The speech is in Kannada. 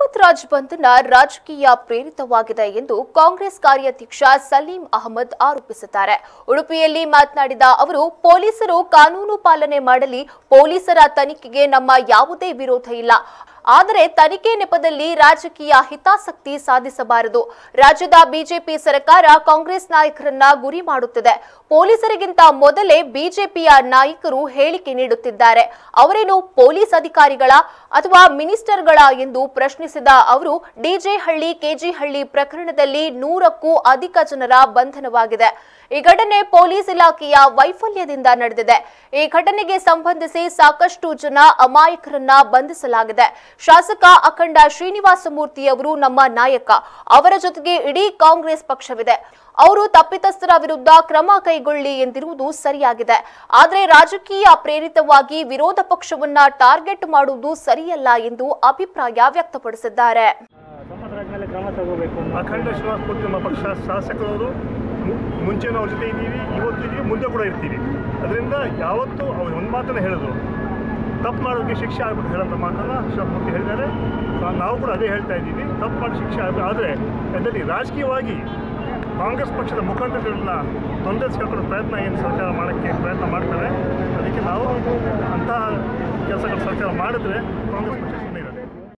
ಅಮೃತ್ ರಾಜ್ ಬಂಧನ ರಾಜಕೀಯ ಪ್ರೇರಿತವಾಗಿದೆ ಎಂದು ಕಾಂಗ್ರೆಸ್ ಕಾರ್ಯಾಧ್ಯಕ್ಷ ಸಲೀಂ ಅಹಮದ್ ಆರೋಪಿಸಿದ್ದಾರೆ ಉಡುಪಿಯಲ್ಲಿ ಮಾತನಾಡಿದ ಅವರು ಪೊಲೀಸರು ಕಾನೂನು ಪಾಲನೆ ಮಾಡಲಿ ಪೊಲೀಸರ ತನಿಖೆಗೆ ನಮ್ಮ ಯಾವುದೇ ವಿರೋಧ ಇಲ್ಲ ಆದರೆ ತನಿಖೆ ನೆಪದಲ್ಲಿ ರಾಜಕೀಯ ಹಿತಾಸಕ್ತಿ ಸಾಧಿಸಬಾರದು ರಾಜ್ಯದ ಬಿಜೆಪಿ ಸರ್ಕಾರ ಕಾಂಗ್ರೆಸ್ ನಾಯಕರನ್ನ ಗುರಿ ಮಾಡುತ್ತಿದೆ ಪೊಲೀಸರಿಗಿಂತ ಮೊದಲೇ ಬಿಜೆಪಿಯ ನಾಯಕರು ಹೇಳಿಕೆ ನೀಡುತ್ತಿದ್ದಾರೆ ಅವರೇನು ಪೊಲೀಸ್ ಅಧಿಕಾರಿಗಳ ಅಥವಾ ಮಿನಿಸ್ಟರ್ಗಳ ಎಂದು ಪ್ರಶ್ನಿಸಿದ ಅವರು ಡಿಜೆ ಹಳ್ಳಿ ಕೆಜಿ ಹಳ್ಳಿ ಪ್ರಕರಣದಲ್ಲಿ ನೂರಕ್ಕೂ ಅಧಿಕ ಜನರ ಬಂಧನವಾಗಿದೆ ಈ ಘಟನೆ ಪೊಲೀಸ್ ಇಲಾಖೆಯ ವೈಫಲ್ಯದಿಂದ ನಡೆದಿದೆ ಈ ಘಟನೆಗೆ ಸಂಬಂಧಿಸಿ ಸಾಕಷ್ಟು ಜನ ಅಮಾಯಕರನ್ನ ಬಂಧಿಸಲಾಗಿದೆ ಶಾಸಕ ಅಖಂಡ ಶ್ರೀನಿವಾಸ ಮೂರ್ತಿ ಅವರು ನಮ್ಮ ನಾಯಕ ಅವರ ಜೊತೆಗೆ ಇಡೀ ಕಾಂಗ್ರೆಸ್ ಪಕ್ಷವಿದೆ ಅವರು ತಪ್ಪಿತಸ್ಥರ ವಿರುದ್ಧ ಕ್ರಮ ಕೈಗೊಳ್ಳಿ ಎಂದಿರುವುದು ಸರಿಯಾಗಿದೆ ಆದರೆ ರಾಜಕೀಯ ಪ್ರೇರಿತವಾಗಿ ವಿರೋಧ ಪಕ್ಷವನ್ನ ಟಾರ್ಗೆಟ್ ಮಾಡುವುದು ಸರಿಯಲ್ಲ ಎಂದು ಅಭಿಪ್ರಾಯ ವ್ಯಕ್ತಪಡಿಸಿದ್ದಾರೆ ಸಂಪತ್ರಾಜ್ ಮೇಲೆ ಕ್ರಮ ತಗೋಬೇಕು ಅಖಂಡ ಶ್ರೀನಿವಾಸ ಮೂರ್ತಿ ನಮ್ಮ ಪಕ್ಷ ಶಾಸಕರವರು ಮು- ಮುಂಚೆನೂ ಅವ್ರ ಜೊತೆ ಇದ್ದೀವಿ ಇವತ್ತು ಇದ್ದೀವಿ ಮುಂದೆ ಕೂಡ ಇರ್ತೀವಿ ಅದರಿಂದ ಯಾವತ್ತೂ ಅವ್ರು ಒಂದು ಮಾತನ್ನು ಹೇಳಿದ್ರು ತಪ್ಪು ಮಾಡೋದಕ್ಕೆ ಶಿಕ್ಷೆ ಆಗ್ಬೇಕು ಹೇಳೋಂಥ ಮಾತನ್ನು ಶಿವಮೂರ್ತಿ ಹೇಳಿದ್ದಾರೆ ನಾ- ನಾವು ಕೂಡ ಅದೇ ಹೇಳ್ತಾ ಇದ್ದೀವಿ ತಪ್ಪು ಮಾಡಿ ಶಿಕ್ಷೆ ಆಗಬೇಕು ಆದರೆ ಅದರಲ್ಲಿ ರಾಜಕೀಯವಾಗಿ ಕಾಂಗ್ರೆಸ್ ಪಕ್ಷದ ಮುಖಂಡರುಗಳನ್ನ ತೊಂದರೆಸ್ಕೊಂಡು ಪ್ರಯತ್ನ ಏನು ಸರ್ಕಾರ ಮಾಡೋಕ್ಕೆ ಪ್ರಯತ್ನ ಮಾಡ್ತಾರೆ ಅದಕ್ಕೆ ನಾವು ಅಂತಹ ಕೆಲಸಗಳು ಸರ್ಕಾರ ಮಾಡಿದ್ರೆ ಕಾಂಗ್ರೆಸ್ ಪಕ್ಷ ಸುಮ್ಮನೆ